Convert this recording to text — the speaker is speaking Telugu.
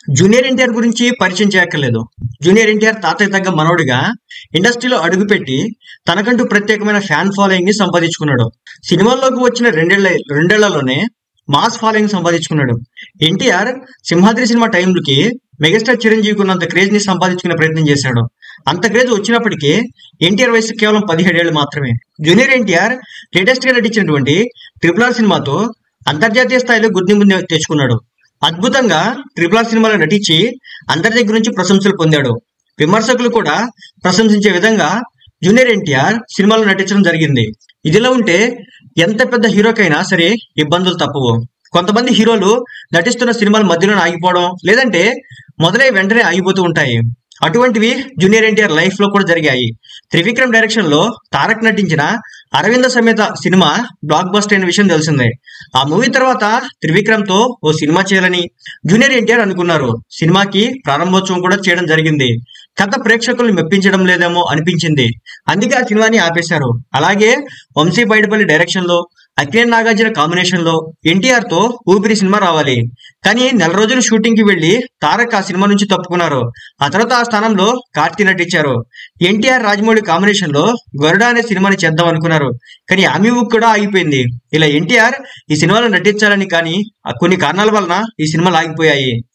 జూనియర్ ఎన్టీఆర్ గురించి పరిచయం చేయక్కర్లేదు జూనియర్ ఎన్టీఆర్ తాతయ్య తగ్గ మనవడిగా ఇండస్ట్రీలో అడుగుపెట్టి తనకంటూ ప్రత్యేకమైన ఫ్యాన్ ఫాలోయింగ్ ని సంపాదించుకున్నాడు సినిమాల్లోకి వచ్చిన రెండేళ్ల రెండేళ్లలోనే మాస్ ఫాలోయింగ్ సంపాదించుకున్నాడు ఎన్టీఆర్ సింహాద్రి సినిమా టైంకి మెగాస్టార్ చిరంజీవికి ఉన్నంత క్రేజ్ ని సంపాదించుకునే ప్రయత్నం చేశాడు అంత క్రేజ్ వచ్చినప్పటికీ ఎన్టీఆర్ వయసు కేవలం పదిహేడేళ్లు మాత్రమే జూనియర్ ఎన్టీఆర్ లేటెస్ట్ గా నటించినటువంటి ట్రిపుల్ ఆర్ సినిమాతో అంతర్జాతీయ స్థాయిలో గుర్తింపు తెచ్చుకున్నాడు అద్భుతంగా ట్రిపుల్ ఆర్ సినిమాలో నటించి అందరి దగ్గర నుంచి ప్రశంసలు పొందాడు విమర్శకులు కూడా ప్రశంసించే విధంగా జూనియర్ ఎన్టీఆర్ సినిమాలో నటించడం జరిగింది ఇదిలా ఉంటే ఎంత పెద్ద హీరోకైనా సరే ఇబ్బందులు తప్పవు కొంతమంది హీరోలు నటిస్తున్న సినిమాలు మధ్యలో ఆగిపోవడం లేదంటే మొదలై వెంటనే ఆగిపోతూ ఉంటాయి అటువంటివి జూనియర్ ఎన్టీఆర్ లైఫ్ లో కూడా జరిగాయి త్రివిక్రమ్ డైరెక్షన్ లో తారక్ నటించిన అరవింద సమేత సినిమా బ్లాక్ బస్టర్ అయిన విషయం తెలిసిందే ఆ మూవీ తర్వాత త్రివిక్రమ్ తో ఓ సినిమా చేయాలని జూనియర్ ఎన్టీఆర్ అనుకున్నారు సినిమాకి ప్రారంభోత్సవం కూడా చేయడం జరిగింది కథ ప్రేక్షకుల్ని మెప్పించడం లేదేమో అనిపించింది అందుకే ఆ సినిమాని ఆపేశారు అలాగే వంశీ బైడపల్లి డైరెక్షన్ లో అఖిలేన్ నాగార్జున కాంబినేషన్ లో ఎన్టీఆర్ తో ఊపిరి సినిమా రావాలి కానీ నెల రోజులు షూటింగ్ కి వెళ్లి తారక్ ఆ సినిమా నుంచి తప్పుకున్నారు ఆ తర్వాత ఆ స్థానంలో కార్తీ నటించారు ఎన్టీఆర్ రాజమౌళి కాంబినేషన్ లో గరుడ అనే సినిమాని చేద్దాం అనుకున్నారు కానీ ఆమె ఊపు కూడా ఆగిపోయింది ఇలా ఎన్టీఆర్ ఈ సినిమాలో నటించాలని కానీ ఆ కొన్ని కారణాల వలన ఈ సినిమాలు ఆగిపోయాయి